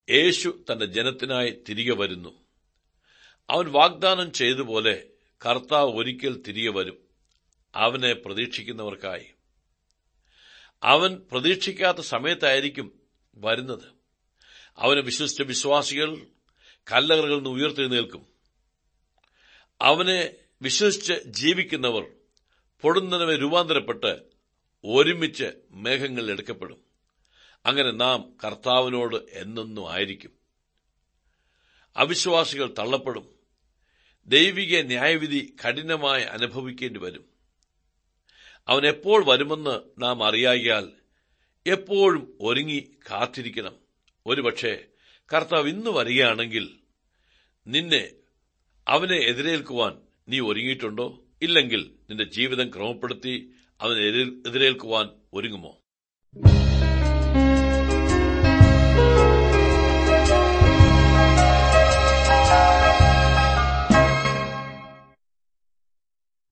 യേശു തന്റെ ജനത്തിനായി തിരികെ വരുന്നു അവൻ വാഗ്ദാനം ചെയ്തതുപോലെ കർത്താവ് ഒരിക്കൽ തിരികെ വരും അവനെ പ്രതീക്ഷിക്കുന്നവർക്കായി അവൻ പ്രതീക്ഷിക്കാത്ത സമയത്തായിരിക്കും വരുന്നത് അവനെ വിശ്വസിച്ച വിശ്വാസികൾ കല്ലറകളിൽ നിന്ന് ഉയർത്തെഴുന്നേൽക്കും അവനെ വിശ്വസിച്ച് ജീവിക്കുന്നവർ പൊടുന്നതിനെ രൂപാന്തരപ്പെട്ട് ഒരുമിച്ച് മേഘങ്ങളിൽ എടുക്കപ്പെടും അങ്ങനെ നാം കർത്താവിനോട് എന്നെന്നും ആയിരിക്കും അവിശ്വാസികൾ തള്ളപ്പെടും ദൈവിക ന്യായവിധി കഠിനമായി അനുഭവിക്കേണ്ടി വരും അവൻ എപ്പോൾ വരുമെന്ന് നാം അറിയാകിയാൽ എപ്പോഴും ഒരുങ്ങി കാത്തിരിക്കണം ഒരുപക്ഷെ കർത്താവ് ഇന്ന് വരികയാണെങ്കിൽ നിന്നെ അവനെ എതിരേൽക്കുവാൻ നീ ഒരുങ്ങിയിട്ടുണ്ടോ ഇല്ലെങ്കിൽ നിന്റെ ജീവിതം ക്രമപ്പെടുത്തി അവനെ എതിരേൽക്കുവാൻ ഒരുങ്ങുമോ